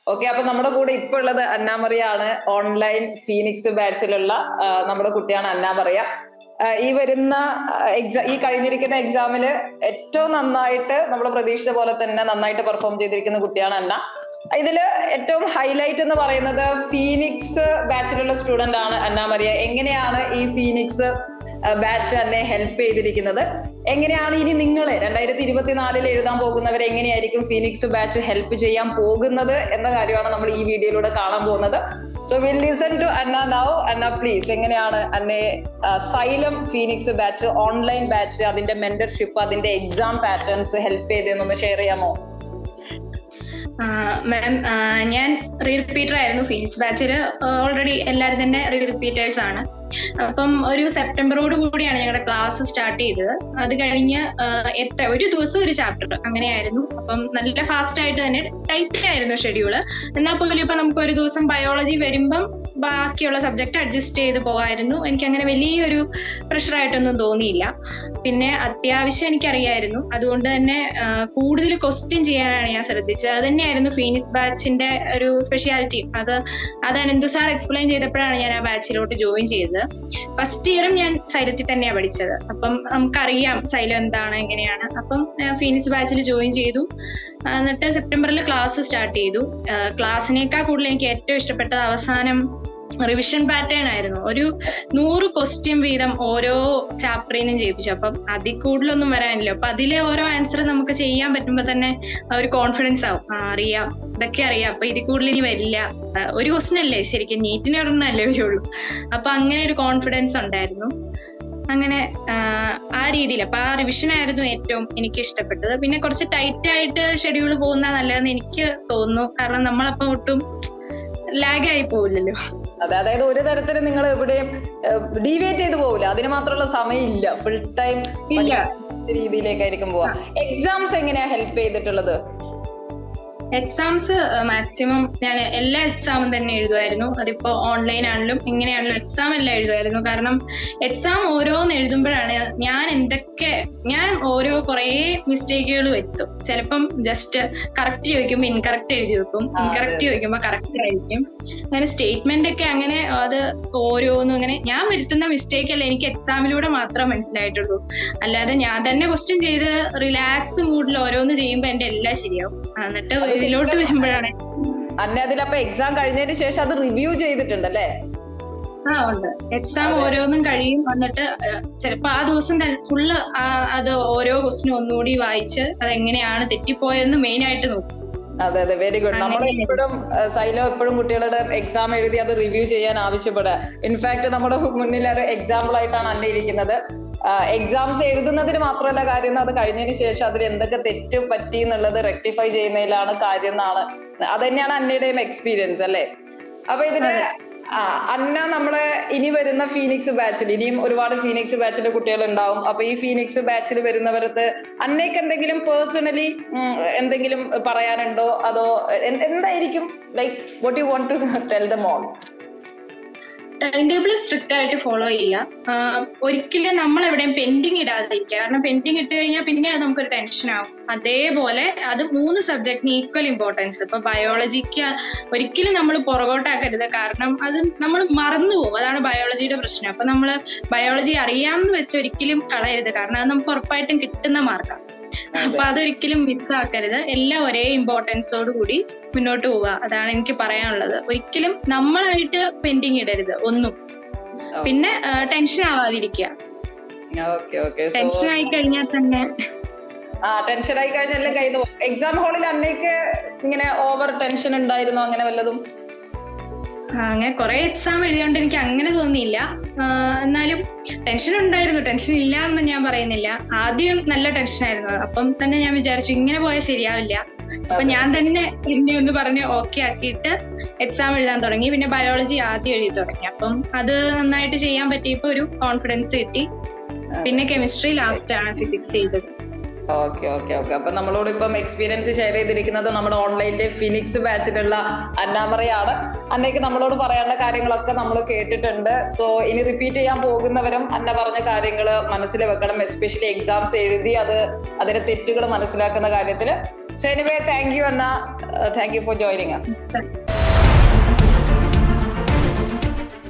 Okay അപ്പൊ നമ്മുടെ കൂടെ ഇപ്പൊ ഉള്ളത് അന്നാമറിയാണ് ഓൺലൈൻ ഫീനിക്സ് ബാച്ചിലുള്ള ആ, നമ്മുടെ കുട്ടിയാണ് അന്നാമറിയ ആ, ഈ വരുന്ന എക്സാം ഈ കഴിഞ്ഞിരിക്കുന്ന എക്സാമില് ഏറ്റവും നന്നായിട്ട് നമ്മൾ പ്രതീക്ഷിച്ച പോലെ തന്നെ നന്നായിട്ട് പെർഫോം ചെയ്തിരിക്കുന്ന കുട്ടിയാണ് അന്ന ഇതില് ഏറ്റവും ഹൈലൈറ്റ് എന്ന് പറയുന്നത് ഫീനിക്സ് ബാച്ചിലുള്ള സ്റ്റുഡന്റ് ആണ് അന്നാമറിയ എങ്ങനെയാണ് ഈ ഫീനിക്സ് ബാച്ച് എന്നെ ഹെൽപ്പ് ചെയ്തിരിക്കുന്നത് എങ്ങനെയാണ് ഇനി നിങ്ങൾ രണ്ടായിരത്തി ഇരുപത്തിനാലിൽ എഴുതാൻ പോകുന്നവരെ എങ്ങനെയായിരിക്കും ഫീനിക്സ് ബാച്ച് ഹെൽപ്പ് ചെയ്യാൻ പോകുന്നത് എന്ന കാര്യമാണ് നമ്മൾ ഈ വീഡിയോയിലൂടെ കാണാൻ പോകുന്നത് so will listen to Anna now Anna please എങ്ങനെയാണ് അന്നെ Xylem Phoenix batch online batch അതിന്റെ മെന്റർഷിപ്പ് അതിന്റെ എക്സാം പാറ്റേൺസ് ഹെൽപ്പ് ചെയ്തെന്നൊന്ന് ഷെയർ ചെയ്യാമോ മാം ഞാൻ റീ റിപ്പീറ്റർ ആയിരുന്നു ഫീസ് ബാച്ചിൽ ഓൾറെഡി എല്ലാവരും തന്നെ റീ റിപ്പീറ്റേഴ്സ് ആണ് അപ്പം ഒരു സെപ്റ്റംബറോട് കൂടിയാണ് ഞങ്ങളുടെ ക്ലാസ് സ്റ്റാർട്ട് ചെയ്തത് അത് കഴിഞ്ഞ് ആ, എത്ര ഒരു ദിവസം ഒരു ചാപ്റ്റർ അങ്ങനെയായിരുന്നു അപ്പം നല്ല ഫാസ്റ്റ് ആയിട്ട് തന്നെ ടൈറ്റ് ആയിരുന്നു ഷെഡ്യൂള് എന്നാൽ പോലും ഇപ്പൊ നമുക്ക് ഒരു ദിവസം ബയോളജി വരുമ്പം ബാക്കിയുള്ള സബ്ജക്ട് അഡ്ജസ്റ്റ് ചെയ്ത് പോകായിരുന്നു എനിക്ക് അങ്ങനെ വലിയൊരു പ്രഷറായിട്ടൊന്നും തോന്നിയില്ല പിന്നെ അത്യാവശ്യം എനിക്കറിയായിരുന്നു അതുകൊണ്ട് തന്നെ ആ, കൂടുതൽ ക്വസ്റ്റ്യൻ ചെയ്യാനാണ് ഞാൻ ശ്രദ്ധിച്ചത് അത് തന്നെയായിരുന്നു ഫീനിക്സ് ബാച്ചിന്റെ ഒരു സ്പെഷ്യാലിറ്റി അത് അത് അനന്തു സാർ എക്സ്പ്ലെയിൻ ചെയ്തപ്പോഴാണ് ഞാൻ ആ ബാച്ചിലോട്ട് ജോയിൻ ചെയ്തത് ഫസ്റ്റ് ഇയറും ഞാൻ സൈലത്തിൽ തന്നെയാണ് പഠിച്ചത് അപ്പം നമുക്കറിയാം സൈലം എന്താണ് എങ്ങനെയാണ് അപ്പം ഫീനിക്സ് ബാച്ചിൽ ജോയിൻ ചെയ്തു ആ, എന്നിട്ട് സെപ്റ്റംബറിൽ ക്ലാസ് സ്റ്റാർട്ട് ചെയ്തു ക്ലാസ്സിനേക്കാൾ കൂടുതൽ എനിക്ക് ഏറ്റവും ഇഷ്ടപ്പെട്ടത് അവസാനം റിവിഷൻ പാറ്റേൺ ആയിരുന്നു ഒരു നൂറ് ക്വസ്റ്റ്യൻ വീതം ഓരോ ചാപ്റ്ററിൽ നിന്നും ചെയ്യിപ്പിച്ചു അപ്പം അതിൽ കൂടുതലൊന്നും വരാനില്ല അപ്പൊ അതിലെ ഓരോ ആൻസർ നമുക്ക് ചെയ്യാൻ പറ്റുമ്പോൾ തന്നെ ഒരു കോൺഫിഡൻസ് ആവും ആ അറിയാം ഇതൊക്കെ അറിയാം അപ്പൊ ഇതിൽ കൂടുതൽ ഇനി വരില്ല ആ, ഒരു ക്വസ്റ്റൻ അല്ലേ ശരിക്കും നീറ്റിന് ഒരെണ്ണല്ലേ വരുള്ളൂ അപ്പൊ അങ്ങനെ ഒരു കോൺഫിഡൻസ് ഉണ്ടായിരുന്നു അങ്ങനെ ആ, ആ രീതിയിൽ അപ്പൊ ആ റിവിഷൻ ആയിരുന്നു ഏറ്റവും എനിക്ക് ഇഷ്ടപ്പെട്ടത് പിന്നെ കുറച്ച് ടൈറ്റ് ആയിട്ട് ഷെഡ്യൂൾ പോകുന്ന നല്ലതെന്ന് എനിക്ക് തോന്നുന്നു കാരണം നമ്മളപ്പോ ഒട്ടും ലാഗ് ആയി പോവില്ലല്ലോ അതെ അതായത് ഒരു തരത്തിൽ നിങ്ങൾ എവിടെയും ഡീവിയേറ്റ് ചെയ്ത് പോകില്ല അതിന് മാത്രമുള്ള സമയമില്ല ഫുൾ ടൈം ഇല്ല. രീതിയിലേക്കായിരിക്കും പോവാ എക്സാംസ് എങ്ങനെയാ ഹെൽപ്പ് ചെയ്തിട്ടുള്ളത് എക്സാംസ് മാക്സിമം ഞാൻ എല്ലാ എക്സാമും തന്നെ എഴുതുമായിരുന്നു അതിപ്പോ ഓൺലൈൻ ആണെങ്കിലും ഇങ്ങനെയാണെങ്കിലും എക്സാം എല്ലാം എഴുതുമായിരുന്നു കാരണം എക്സാം ഓരോന്ന് എഴുതുമ്പോഴാണ് ഞാൻ എന്തൊക്കെ ഞാൻ ഓരോ കുറേ മിസ്റ്റേക്കുകൾ വരുത്തും ചിലപ്പം ജസ്റ്റ് കറക്റ്റ് ചോദിക്കുമ്പോൾ ഇൻകറക്റ്റ് എഴുതി വെക്കും ആ, അതെ. ഇൻകറക്റ്റ് ചോദിക്കുമ്പോൾ കറക്റ്റ് ആയിരിക്കും അങ്ങനെ സ്റ്റേറ്റ്മെന്റ് ഒക്കെ അങ്ങനെ അത് ഓരോന്നും അങ്ങനെ ഞാൻ വരുത്തുന്ന മിസ്റ്റേക്ക് അല്ല എനിക്ക് എക്സാമിലൂടെ മാത്രമേ മനസ്സിലായിട്ടുള്ളൂ അല്ലാതെ ഞാൻ തന്നെ ക്വസ്റ്റ്യൻ ചെയ്ത് റിലാക്സ് മൂഡിൽ ഓരോന്ന് ചെയ്യുമ്പോൾ എന്റെ എല്ലാം ശരിയാവും ആ, എന്നിട്ട് ഇതിലോട്ട് വരുമ്പോഴാണ് അന്നെ അതിലപ്പോ എക്സാം കഴിഞ്ഞതിന് ശേഷം അത് റിവ്യൂ ചെയ്തിട്ടുണ്ടല്ലേ ആ ഉണ്ട് എക്സാം ഓരോന്നും കഴിയും എന്നിട്ട് ചിലപ്പോ ആ ദിവസം തന്നെ ഫുള്ള് അത് ഓരോ ക്വസ്റ്റിനും ഒന്നുകൂടി വായിച്ച് അതെങ്ങനെയാണ് തെറ്റിപ്പോയതെന്ന് മെയിൻ ആയിട്ട് നോക്കും അതെ അതെ വെരി ഗുഡ് നമ്മൾ അങ്ങനെ. എപ്പോഴും സൈലോ എപ്പോഴും കുട്ടികളുടെ എക്സാം എഴുതി അത് റിവ്യൂ ചെയ്യാൻ ആവശ്യപ്പെടുക ഇൻഫാക്ട് നമ്മുടെ മുന്നിൽ ഒരു എക്സാമ്പിൾ ആയിട്ടാണ് അന്നെ ഇരിക്കുന്നത് എക്സാംസ് എഴുതുന്നതിന് മാത്രമല്ല കാര്യം അത് കഴിഞ്ഞതിന് ശേഷം അതിൽ എന്തൊക്കെ തെറ്റ് പറ്റി എന്നുള്ളത് റെക്ടിഫൈ ചെയ്യുന്നതിലാണ് കാര്യം എന്നാണ് അത് തന്നെയാണ് അന്നയുടെയും എക്സ്പീരിയൻസ് അല്ലേ അപ്പൊ ഇതിന് ആ അന്ന നമ്മളെ ഇനി വരുന്ന ഫീനിക്സ് ബാച്ചിൽ ഇനിയും ഒരുപാട് ഫീനിക്സ് ബാച്ചിലെ കുട്ടികൾ ഉണ്ടാവും അപ്പൊ ഈ ഫീനിക്സ് ബാച്ചിൽ വരുന്നവർക്ക് അന്നയ്ക്ക് എന്തെങ്കിലും പേഴ്സണലി എന്തെങ്കിലും പറയാനുണ്ടോ അതോ എ- എന്തായിരിക്കും like what you want to tell the മോൾ ടൈം ടേബിൾ സ്ട്രിക്റ്റ് ആയിട്ട് ഫോളോ ചെയ്യുക ആഹ് ഒരിക്കലും നമ്മൾ എവിടെയും പെൻഡിങ് ഇടാതിരിക്കുക കാരണം പെൻഡിങ് ഇട്ട് കഴിഞ്ഞാൽ പിന്നെ അത് നമുക്കൊരു ടെൻഷൻ ആവും അതേപോലെ അത് മൂന്ന് സബ്ജക്റ്റിന് ഈക്വൽ ഇമ്പോർട്ടൻസ് ഇപ്പൊ ബയോളജിക്ക് ഒരിക്കലും നമ്മൾ പുറകോട്ടാക്കരുത് കാരണം അത് നമ്മൾ മറന്നു പോകും അതാണ് ബയോളജിയുടെ പ്രശ്നം അപ്പൊ നമ്മൾ ബയോളജി അറിയാമെന്ന് വെച്ച് ഒരിക്കലും കളയരുത് കാരണം അത് നമുക്ക് ഉറപ്പായിട്ടും കിട്ടുന്ന മാർക്കാണ് അപ്പൊ അതൊരിക്കലും മിസ്സാക്കരുത് എല്ലാം ഒരേ ഇമ്പോർട്ടൻസോട് കൂടി മുന്നോട്ട് പോവുക അതാണ് എനിക്ക് പറയാനുള്ളത് ഒരിക്കലും നമ്മളായിട്ട് പെൻഡിങ് ഇടരുത് ഒന്നും പിന്നെ ടെൻഷൻ ആവാതിരിക്കുക ഓക്കെ ഓക്കെ ടെൻഷൻ ആയി കഴിഞ്ഞാൽ തന്നെ ആ ടെൻഷൻ ആയി കഴിഞ്ഞാൽ എല്ലാം കയ്യിൽ എക്സാം ഹാളിൽ അന്നയ്ക്ക് ഇങ്ങനെ ഓവർ ടെൻഷൻ ഉണ്ടായിരുന്നു അങ്ങനെ വല്ലതും ആ, അങ്ങനെ കുറെ എക്സാം എഴുതിയോണ്ട് എനിക്ക് അങ്ങനെ തോന്നിയില്ല ആ, എന്നാലും ടെൻഷൻ ഉണ്ടായിരുന്നു ടെൻഷൻ ഇല്ല എന്ന് ഞാൻ പറയുന്നില്ല ആദ്യം നല്ല ടെൻഷൻ ആയിരുന്നു അപ്പം തന്നെ ഞാൻ വിചാരിച്ചു ഇങ്ങനെ പോയാൽ ശരിയാവില്ല അപ്പൊ ഞാൻ തന്നെ പിന്നെ ഒന്ന് പറഞ്ഞ് ഓക്കെ ആക്കിയിട്ട് എക്സാം എഴുതാൻ തുടങ്ങി പിന്നെ ബയോളജി ആദ്യം എഴുതി തുടങ്ങി അപ്പം അത് നന്നായിട്ട് ചെയ്യാൻ പറ്റിയപ്പോ ഒരു കോൺഫിഡൻസ് കിട്ടി പിന്നെ കെമിസ്ട്രി ലാസ്റ്റ് ആണ് ഫിസിക്സ് ചെയ്തത് ഓക്കെ ഓക്കെ ഓക്കെ അപ്പൊ നമ്മളോട് ഇപ്പം എക്സ്പീരിയൻസ് ഷെയർ ചെയ്തിരിക്കുന്നത് നമ്മുടെ ഓൺലൈനിലെ ഫിനിക്സ് ബാച്ചിലുള്ള അന്നാമറയാണ് അന്നയ്ക്ക് നമ്മളോട് പറയേണ്ട കാര്യങ്ങളൊക്കെ നമ്മൾ കേട്ടിട്ടുണ്ട് സോ ഇനി റിപ്പീറ്റ് ചെയ്യാൻ പോകുന്നവരും അന്ന പറഞ്ഞ കാര്യങ്ങൾ മനസ്സിൽ വെക്കണം എസ്പെഷ്യലി എക്സാംസ് എഴുതി അത് അതിന്റെ തെറ്റുകൾ മനസ്സിലാക്കുന്ന കാര്യത്തിൽ so anyway thank you Anna thank you for joining us